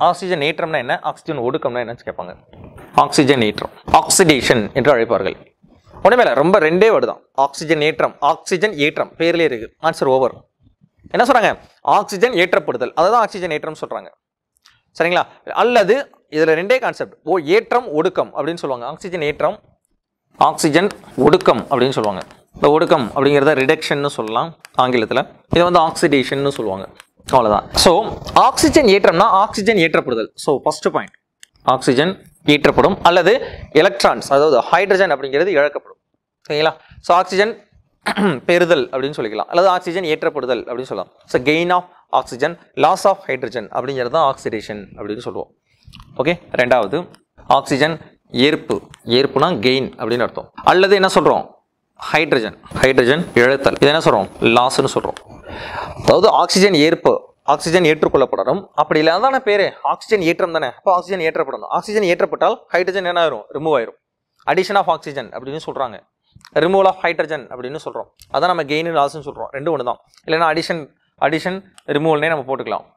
oxygen ஏற்றம்னா என்ன oxygen ஒடுக்கம்னா என்னன்னு கேட்பாங்க ஆக்சிஜன் ஏற்றம் ஆக்சிடேஷன் என்று அழைப்பார்கள் ஒன்றுமே இல்லை ரொம்ப ரெண்டே வேர்டு தான் ஆக்சிஜன் ஏற்றம் ஆக்சிஜன் ஏற்றம் பேர்லேயே இருக்கு ஆன்சர் ஓவர் என்ன சொல்றாங்க ஆக்சிஜன் ஏற்றப்படுதல் அதுதான் ஆக்சிஜன் ஏற்றம் சொல்றாங்க சரிங்களா அல்லது இதுல ரெண்டே கான்செப்ட் ஓ ஏற்றம் ஒடுக்கம் அப்படின்னு சொல்லுவாங்க ஆக்சிஜன் ஏற்றம் ஆக்சிஜன் ஒடுக்கம் அப்படின்னு சொல்லுவாங்க இந்த ஒடுக்கம் அப்படிங்கிறத ரிடக்ஷன்னு சொல்லலாம் ஆங்கிலத்தில் இதை வந்து ஆக்சிடேஷன்னு சொல்லுவாங்க அவ்வளோதான் ஸோ ஆக்சிஜன் ஏற்றம்னா ஆக்சிஜன் ஏற்றப்படுதல் ஸோ ஃபர்ஸ்ட் பாயிண்ட் ஆக்சிஜன் ஏற்றப்படும் அல்லது எலக்ட்ரான்ஸ் அதாவது ஹைட்ரஜன் அப்படிங்கிறது இழக்கப்படும் சரிங்களா ஸோ ஆக்சிஜன் பெறுதல் அப்படின்னு சொல்லிக்கலாம் அல்லது ஆக்சிஜன் ஏற்றப்படுதல் அப்படின்னு சொல்லலாம் so gain of oxygen loss of hydrogen அப்படிங்கிறது தான் ஆக்சிடேஷன் அப்படின்னு சொல்லுவோம் ஓகே ரெண்டாவது ஆக்சிஜன் ஏற்பு ஏற்புனா கெயின் அப்படின்னு அர்த்தம் அல்லது என்ன சொல்கிறோம் ஹைட்ரஜன் ஹைட்ரஜன் இழத்தல் இது என்ன சொல்கிறோம் லாஸ்ன்னு சொல்கிறோம் அதாவது ஆக்சிஜன் ஏற்பு ஆக்சிஜன் ஏற்றுக்கொள்ளப்படணும் அப்படி இல்லை அதான பேரு ஆக்சிஜன் ஏற்றம் தானே அப்போ ஆக்சிஜன் ஏற்றப்படணும் ஆக்சிஜன் ஏற்றப்பட்டால் ஹைட்ரஜன் என்ன ஆயிரும் ரிமூவ் ஆயிரும் அடிஷன் ஆஃப் ஆக்சிஜன் அப்படின்னு சொல்கிறாங்க ரிமூவல் ஆஃப் ஹைட்ரஜன் அப்படின்னு சொல்கிறோம் அதான் நம்ம கெயின் லாஸ்ன்னு சொல்கிறோம் ரெண்டும் ஒன்று தான் இல்லைன்னா அடிஷன் அடிஷன் ரிமூவல்னே நம்ம போட்டுக்கலாம்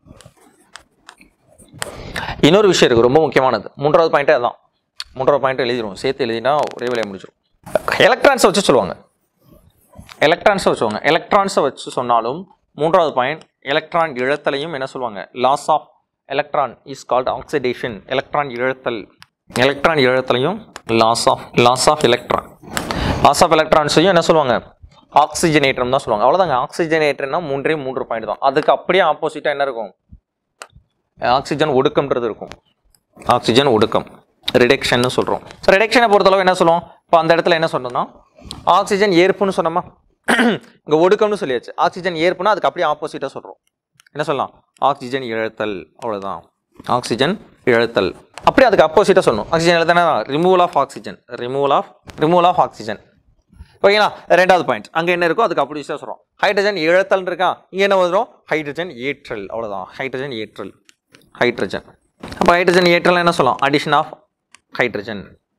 இன்னொரு விஷயம் இருக்குது ரொம்ப முக்கியமானது மூன்றாவது பாயிண்ட்டே அதான் மூன்றாவது பாயிண்ட் எழுதிடுவோம் சேர்த்து எழுதினா ஒரே வேலையை முடிச்சிடும் எலக்ட்ரான்ஸை வச்சு சொல்லுவாங்க எலக்ட்ரான்ஸை வச்சுவாங்க எலக்ட்ரான்ஸை வச்சு சொன்னாலும் மூன்றாவது பாயிண்ட் எலக்ட்ரான் இழத்தலையும் என்ன சொல்லுவாங்க loss of electron is called oxidation electron இழத்தல் எலக்ட்ரான் இழத்தலையும் loss of loss of electron loss of எலக்ட்ரான்ஸையும் என்ன சொல்லுவாங்க ஆக்சிஜனேற்றம் தான் சொல்லுவாங்க அவ்வளோதாங்க ஆக்சிஜனேற்றம்னா மூன்றே மூன்று பாயிண்ட் தான் அதுக்கு அப்படியே ஆப்போசிட்டாக என்ன இருக்கும் ஆக்சிஜன் ஒடுக்கம்ன்றது இருக்கும் ஆக்சிஜன் ஒடுக்கம் ரிடக்ஷன்னு சொல்கிறோம் ஸோ ரிடக்ஷனை பொறுத்தளவு என்ன சொல்லுவோம் இப்போ அந்த இடத்துல என்ன சொன்னோம்னா ஆக்சிஜன் ஏற்புன்னு சொன்னோமா இங்கே ஒடுக்கம்னு சொல்லியாச்சு ஆக்சிஜன் ஏற்புனா அதுக்கு அப்படியே ஆப்போசிட்டாக சொல்கிறோம் என்ன சொல்லலாம் ஆக்சிஜன் இழத்தல் அவ்வளோதான் ஆக்சிஜன் இழத்தல் அப்படியே அதுக்கு அப்போசிட்டாக சொல்லணும் ஆக்சிஜன் இழத்தனா removal of oxygen removal of removal of oxygen ஓகேங்களா ரெண்டாவது பாயிண்ட் அங்கே என்ன இருக்கோ அதுக்கு அப்படி சொல்கிறோம் ஹைட்ரஜன் இழத்தல் இருக்கா இங்கே என்ன வந்துடும் ஹைட்ரஜன் ஏற்றல் அவ்வளோதான் ஹைட்ரஜன் ஏற்றல் ஹைட்ரஜன் அப்போ ஹைட்ரஜன் ஏற்றல் என்ன சொல்லலாம் addition of hydrogen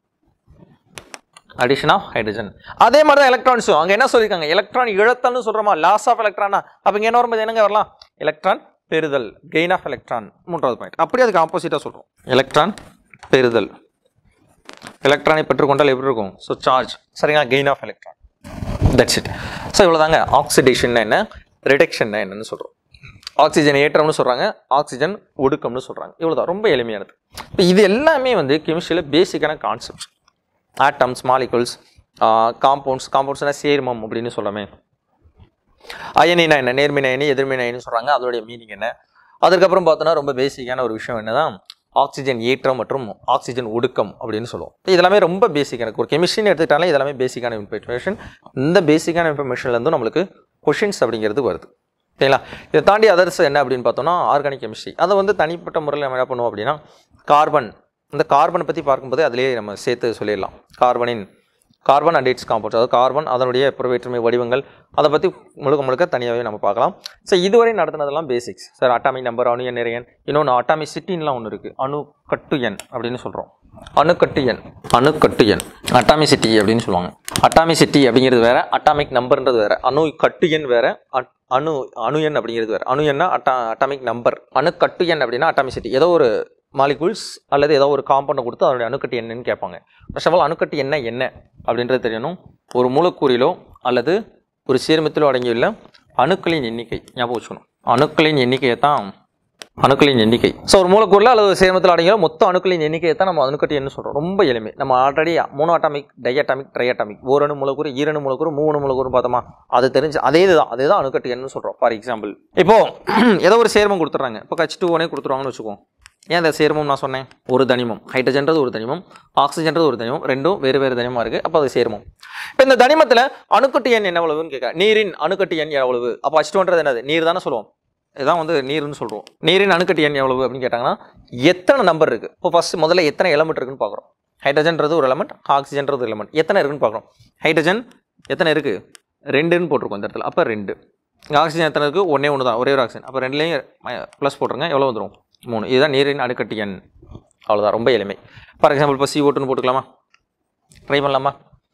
addition of hydrogen அதே மாதிரி தான் எலக்ட்ரான்ஸும் அங்கே என்ன சொல்லியிருக்காங்க எலக்ட்ரான் இழத்தல்னு சொல்கிறோமா லாஸ் ஆஃப் எலக்ட்ரானா அப்போ இங்கே என்ன வரும்போது என்னங்க வரலாம் எலக்ட்ரான் பெறுதல் கெயின் ஆஃப் எலக்ட்ரான் மூன்றாவது பாயிண்ட் அப்படியே அதுக்கு ஆப்போசிட்டாக சொல்கிறோம் எலக்ட்ரான் பெறுதல் எலக்ட்ரானை பெற்றுக்கொண்டால் எப்படி இருக்கும் ஸோ சார்ஜ் சரிங்களா gain of electron that's it so இவ்வளோதாங்க ஆக்சிடேஷன் என்ன ரிடக்ஷன் என்னன்னு சொல்கிறோம் ஆக்சிஜன் ஏற்றம்னு சொல்கிறாங்க ஆக்சிஜன் ஒடுக்கம்னு சொல்கிறாங்க இவ்வளோதான் ரொம்ப எளிமையானது இப்போ இது எல்லாமே வந்து கெமிஸ்ட்ரியில் பேசிக்கான கான்செப்ட் ஆட்டம்ஸ் மாலிகுல்ஸ் காம்பவுண்ட்ஸ் காம்பவுண்ட்ஸ்னா சேர்மம் அப்படின்னு சொல்லமே அயனினா என்ன நேர்மின் அயனி எதிர்மின் அயனி சொல்கிறாங்க அதோடைய மீனிங் என்ன அதுக்கப்புறம் பார்த்தோன்னா ரொம்ப பேசிக்கான ஒரு விஷயம் என்னதான் ஆக்சிஜன் ஏற்றம் மற்றும் ஆக்சிஜன் ஒடுக்கம் அப்படின்னு சொல்லுவோம் இதெல்லாமே ரொம்ப பேசிக்கான ஒரு கெமிஸ்ட்ரின்னு எடுத்துக்கிட்டாலே இதெல்லாமே பேசிக்கான இன்ஃபர்மேஷன் இந்த பேசிக்கான இன்ஃபர்மேஷன்லேருந்து நம்மளுக்கு கொஷின்ஸ் அப்படிங்கிறது வருது சரிங்களா இதை தாண்டி அதர்ஸ் என்ன அப்படின்னு பார்த்தோம்னா ஆர்கானிக் கெமிஸ்ட்ரி அதை வந்து தனிப்பட்ட முறையில் நம்ம என்ன பண்ணுவோம் அப்படின்னா கார்பன் இந்த கார்பனை பற்றி பார்க்கும்போது அதிலேயே நம்ம சேர்த்து சொல்லிடலாம் கார்பனின் கார்பன் அண்ட் இட்ஸ் காம்பவுண்ட்ஸ் அதாவது கார்பன் அதனுடைய புறவேற்றுமை வடிவங்கள் அதை பற்றி முழுக்க முழுக்க தனியாகவே நம்ம பார்க்கலாம் ஸோ இதுவரை நடத்தினதெல்லாம் பேசிக்ஸ் சார் அட்டாமிக் நம்பர் அணு எண் நிறைய எண் இன்னொன்று அட்டாமிக் சிட்டின்லாம் ஒன்று இருக்குது அணு கட்டு எண் அப்படின்னு சொல்கிறோம் அணுக்கட்டு எண் அணுக்கட்டு எண் அட்டாமிசிட்டி அப்படின்னு சொல்லுவாங்க அட்டாமிசிட்டி அப்படிங்கிறது வேற அட்டாமிக் நம்பர்ன்றது வேற அணு கட்டு எண் வேற அட்- அணு அணு எண் அப்படிங்கிறது வேற அணு எண்ணா அட்டா அட்டாமிக் நம்பர் அணுக்கட்டு எண் அப்படின்னா அட்டாமிசிட்டி ஏதோ ஒரு மாலிகூல்ஸ் அல்லது ஏதோ ஒரு காம்பவுண்டை கொடுத்து அதனுடைய அணுக்கட்டு என்னன்னு கேட்பாங்க ஃபர்ஸ்ட் ஆஃப் ஆல் அணுக்கட்டு என்ன என்ன அப்படின்றது தெரியணும் ஒரு மூலக்கூறிலோ அல்லது ஒரு சேர்மத்திலோ அடங்கியுள்ள அணுக்களின் எண்ணிக்கை ஞாபகம் வச்சுக்கணும் அணுக்களின் எண்ணிக்கையை தான் அணுக்களின் எண்ணிக்கை ஸோ ஒரு மூலக்கூறில் அல்லது ஒரு சேர்மத்தில் அடங்கிய மொத்த அணுக்களின் எண்ணிக்கையை தான் நம்ம அணுக்கட்டு என்ன சொல்கிறோம் ரொம்ப எளிமை நம்ம ஆல்ரெடி மூணு அட்டாமிக் டைஅட்டாமிக் ட்ரைஅட்டாமிக் ஓரணு மூலக்கூறு ஈரணு மூலக்கூறு மூணு மூலக்கூறு பார்த்தோமா அது தெரிஞ்சு அதே இதுதான் அதே தான் அணுக்கட்டு எண்ணு சொல்கிறோம் ஃபார் எக்ஸாம்பிள் இப்போ ஏதோ ஒரு சேர்மம் கொடுத்துட்றாங்க இப்போ கச் டூ ஒனே கொடுத்துருவாங்கன்னு வச்சுக்கோங்க ஏன் அந்த சேர்மம் நான் சொன்னேன் ஒரு தனிமம் ஹைட்ரஜன்றது ஒரு தனிமம் ஆக்சிஜன்றது ஒரு தனிமம் ரெண்டும் வேறு வேறு தனிமமாக இருக்குது அப்போ அது சேர்மம் இப்போ இந்த தனிமத்தில் அணுக்கட்டு எண் என்ன எவ்வளவுன்னு கேட்க நீரின் அணுக்கட்டு எண் எவ்வளவு அப்போ அச்சுட்டுன்றது என்னது நீர் தானே சொல்லுவோம் இதான் வந்து நீர்னு சொல்கிறோம் நீரின் அணுக்கட்டு எண் எவ்வளவு அப்படின்னு கேட்டாங்கன்னா எத்தனை நம்பர் இருக்குது இப்போ ஃபஸ்ட்டு முதல்ல எத்தனை எலமெண்ட் இருக்குன்னு பார்க்குறோம் ஹைட்ரஜன்றது ஒரு எலமெண்ட் ஆக்சிஜன்றது ஒரு எலமெண்ட் எத்தனை இருக்குன்னு பார்க்குறோம் ஹைட்ரஜன் எத்தனை இருக்குது ரெண்டுன்னு போட்டிருக்கோம் இந்த இடத்துல அப்போ ரெண்டு இங்கே ஆக்சிஜன் எத்தனை இருக்குது ஒன்றே ஒன்று தான் ஒரே ஒரு ஆக்சிஜன் அப்போ ரெண்டுலேயும் ப்ளஸ் போட்டுருங்க எவ்வளோ வந்துடும் மூணு இதுதான் நீரின் அணுக்கட்டு எண் அவ்வளோதான் ரொம்ப எளிமை ஃபார் எக்ஸாம்பிள் இப்போ சி ஓட்டுன்னு போட்டுக்கலாமா ட்ரை பண்ணலாமா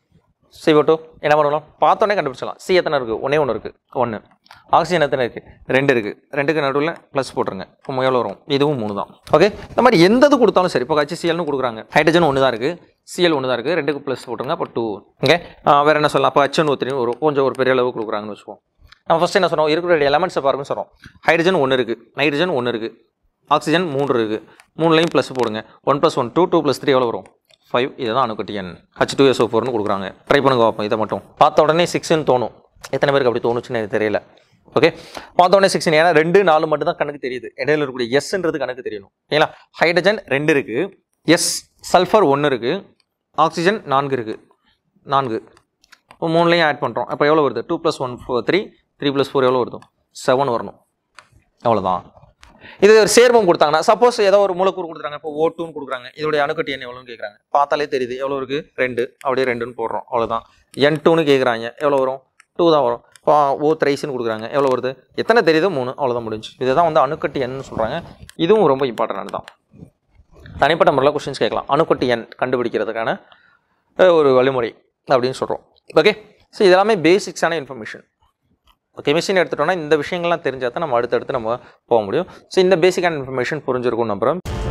CO2 டூ என்ன பண்ணலாம் பார்த்தோன்னே கண்டுபிடிச்சலாம் சி எத்தனை இருக்குது ஒன்றே ஒன்று இருக்குது ஒன்று ஆக்சிஜன் எத்தனை இருக்குது ரெண்டு இருக்குது ரெண்டுக்கு நடுவில் ப்ளஸ் போட்டுருங்க இப்போ எவ்வளோ வரும் இதுவும் மூணு தான் ஓகே இந்த மாதிரி எந்த இது கொடுத்தாலும் சரி இப்போ ஹச்சிசிஎல்னு கொடுக்குறாங்க ஹைட்ரஜன் ஒன்று தான் இருக்குது சிஎல் ஒன்று தான் இருக்குது ரெண்டுக்கு ப்ளஸ் போட்டுருங்க அப்போ டூ ஓகே வேறு என்ன சொல்லலாம் அப்போ ஹச்என் ஒத்திரி ஒரு கொஞ்சம் ஒரு பெரிய அளவு கொடுக்குறாங்கன்னு வச்சுப்போம் நம்ம ஃபஸ்ட் என்ன சொன்னோம் இருக்கிற எலமெண்ட்ஸை பாருங்க சொல்கிறோம் ஹைட்ரஜன் ஒன்று இருக்குது நைட்ரஜன் ஒன்று இருக்குது ஆக்சிஜன் மூன்று இருக்குது மூணுலையும் ப்ளஸ் போடுங்க one plus one two two plus three எவ்வளோ வரும் ஃபைவ் இதுதான் அணுக்கட்டி எண் ஹச் டூ எஸ்ஓ ஃபோர்னு கொடுக்குறாங்க ட்ரை பண்ணுங்க பார்ப்போம் இதை மட்டும் பார்த்த உடனே சிக்ஸ்னு தோணும் எத்தனை பேருக்கு அப்படி தோணுச்சுன்னு எனக்கு தெரியல ஓகே பார்த்த உடனே சிக்ஸ்னு ஏன்னா ரெண்டு நாலு மட்டும் தான் கணக்கு தெரியுது இடையில இருக்கக்கூடிய எஸ்ன்றது கணக்கு தெரியணும் ஓகேங்களா ஹைட்ரஜன் ரெண்டு இருக்குது எஸ் சல்ஃபர் ஒன்று இருக்குது ஆக்சிஜன் நான்கு இருக்குது நான்கு இப்போ மூணுலையும் ஆட் பண்ணுறோம் அப்போ எவ்வளோ வருது two plus one four three three plus four எவ்வளோ வருது செவன் வரணும் அவ்வளோதான் இது ஒரு சேர்மம் கொடுத்தாங்கன்னா சப்போஸ் ஏதோ ஒரு மூலக்கூறு கொடுக்குறாங்க இப்போ ஓ டூன்னு கொடுக்குறாங்க இதோடைய அணுக்கட்டி எண் எவ்வளோன்னு கேட்குறாங்க பார்த்தாலே தெரியுது எவ்வளோ இருக்குது ரெண்டு அப்படியே ரெண்டுன்னு போடுறோம் அவ்வளோதான் என் டூன்னு கேட்குறாங்க எவ்வளோ வரும் டூ தான் வரும் இப்போ ஓ த்ரைஸ்னு கொடுக்குறாங்க எவ்வளோ வருது எத்தனை தெரியுதோ மூணு அவ்வளோதான் முடிஞ்சு இதுதான் வந்து அணுக்கட்டி எண்ணு சொல்கிறாங்க இதுவும் ரொம்ப இம்பார்ட்டன்ட் தான் தனிப்பட்ட முறையில் கொஸ்டின்ஸ் கேட்கலாம் அணுக்கட்டி எண் கண்டுபிடிக்கிறதுக்கான அஹ், ஒரு வழிமுறை அப்படின்னு சொல்கிறோம் ஓகே ஸோ இதெல்லாமே பேசிக்ஸான இன்ஃபர்மேஷன் கெமிஸ்ட்ரின்னு எடுத்துட்டோம்னா இந்த விஷயங்கள்லாம் தெரிஞ்சால் தான் நம்ம அடுத்தடுத்து நம்ம போக முடியும் ஸோ இந்த பேசிக்கான இன்ஃபர்மேஷன் புரிஞ்சிருக்கும் நம்புகிறோம்